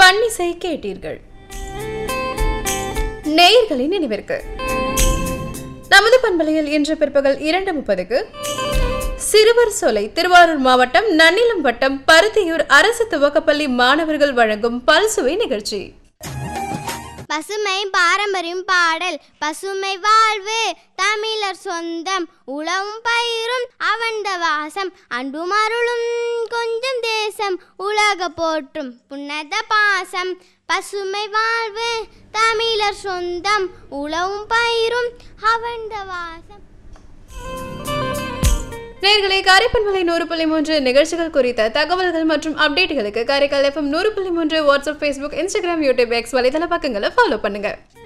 பன்னிசை கேட்டீர்கள் நேயர்களின் நினைவிற்கு நமது பண்பலையில் இன்று பிற்பகல் இரண்டு முப்பதுக்கு சிறுவர் சோலை திருவாரூர் மாவட்டம் நன்னிலம் வட்டம் பருத்தியூர் அரசு துவக்கப்பள்ளி மாணவர்கள் வழங்கும் பல்சுவை நிகழ்ச்சி பசுமை பாரம்பரியம் பாடல் பசுமை வாழ்வு தமிழர் சொந்தம் உழவும் பயிரும் அவன்த வாசம் அன்பும் அருளும் கொஞ்சம் தேசம் உலக போற்றும் புன்னத பாசம் பசுமை வாழ்வு தமிழர் சொந்தம் உழவும் பயிரும் அவன்த வாசம் நேர்களை காரைப்பண்பலை நூறு புள்ளி மூன்று நிகழ்ச்சிகள் குறித்த தகவல்கள் மற்றும் அப்டேட்டுகளுக்கு காரைக்கால் எஃப்எம் நூறு புள்ளி மூன்று WhatsApp Facebook Instagram YouTube X வலைதள பக்கங்களை ஃபாலோ பண்ணுங்க